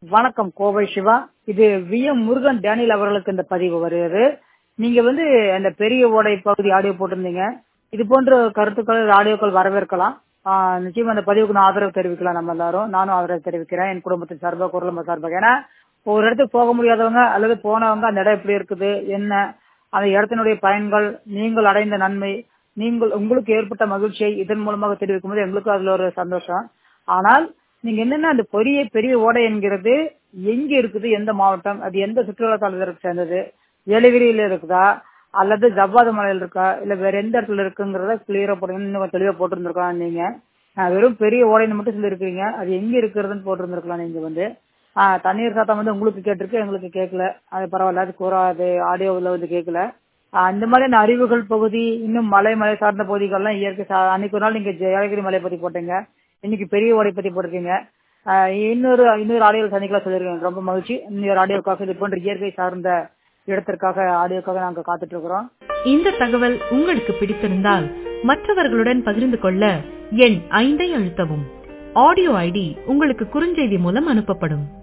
வணக்கம் கோவை சிவா இது V M Murugan Daniel அவர்களுக்கு இந்த பதிவு வருகிறது நீங்க வந்து அந்த பெரிய ஓடை பகுதி ஆடியோ போட்டிருந்தீங்க இது போன்ற கருத்துக்கள் ஆடியோக்கள் வரவேற்கலாம் ஆஹ் நிச்சயமா அந்த பதிவுக்கு நான் ஆதரவு தெரிவிக்கலாம் நம்ம எல்லாரும் நானும் ஆதரவு தெரிவிக்கிறேன் என் குடும்பத்தின் சார்பாக குரல் சார்பாக ஏன்னா ஒரு இடத்துக்கு போக முடியாதவங்க அல்லது போனவங்க அந்த இடம் எப்படி இருக்குது என்ன அந்த இடத்தினுடைய பயன்கள் நீங்கள் அடைந்த நன்மை நீங்கள் உங்களுக்கு ஏற்பட்ட மகிழ்ச்சியை இதன் மூலமாக தெரிவிக்கும் போது எங்களுக்கு அதுல ஒரு சந்தோஷம் ஆனால் நீங்க என்னன்னா அந்த பெரிய பெரிய ஓடை என்கிறது எங்க இருக்குது எந்த மாவட்டம் அது எந்த சுற்றுலா தலத்திற்கு சேர்ந்தது ஏலகிரியில இருக்குதா அல்லது ஜவ்வாது மலையில் இருக்கா இல்ல வேற எந்த இடத்துல இருக்குங்கிறத கிளியரா போடுங்க இன்னும் தெளிவா போட்டிருந்திருக்கலாம் நீங்க ஆஹ் வெறும் பெரிய ஓடைன்னு மட்டும் சொல்லியிருக்கீங்க அது எங்க இருக்கிறதுன்னு போட்டிருந்திருக்கலாம் நீங்க வந்து ஆஹ் தண்ணீர் சத்தம் வந்து உங்களுக்கு கேட்டிருக்கு எங்களுக்கு கேட்கல அது பரவாயில்ல அது கூற அது ஆடியோவில் வந்து கேட்கல ஆஹ் இந்த மாதிரியான அறிவுகள் பகுதி இன்னும் மலை மலை சார்ந்த பகுதிகள்லாம் இயற்கை சா- அன்னைக்கு ஒரு நாள் நீங்க ஏலகிரி மலை பத்தி போட்டீங்க இன்னைக்கு பெரிய ஓடை பத்தி போட்டிருக்கீங்க ஆஹ் இன்னொரு இன்னொரு ஆடியோ சந்திக்கலாம் சொல்லியிருக்கேன் ரொம்ப மகிழ்ச்சி இன்னொரு ஆடியோக்காக இது போன்ற இயற்கை சார்ந்த இடத்திற்காக ஆடியோக்காக நாங்க காத்துட்டு இருக்கிறோம் இந்த தகவல் உங்களுக்கு பிடித்திருந்தால் மற்றவர்களுடன் பகிர்ந்து கொள்ள எண் ஐந்தை அழுத்தவும் ஆடியோ ஐடி உங்களுக்கு குறுஞ்செய்தி மூலம் அனுப்பப்படும்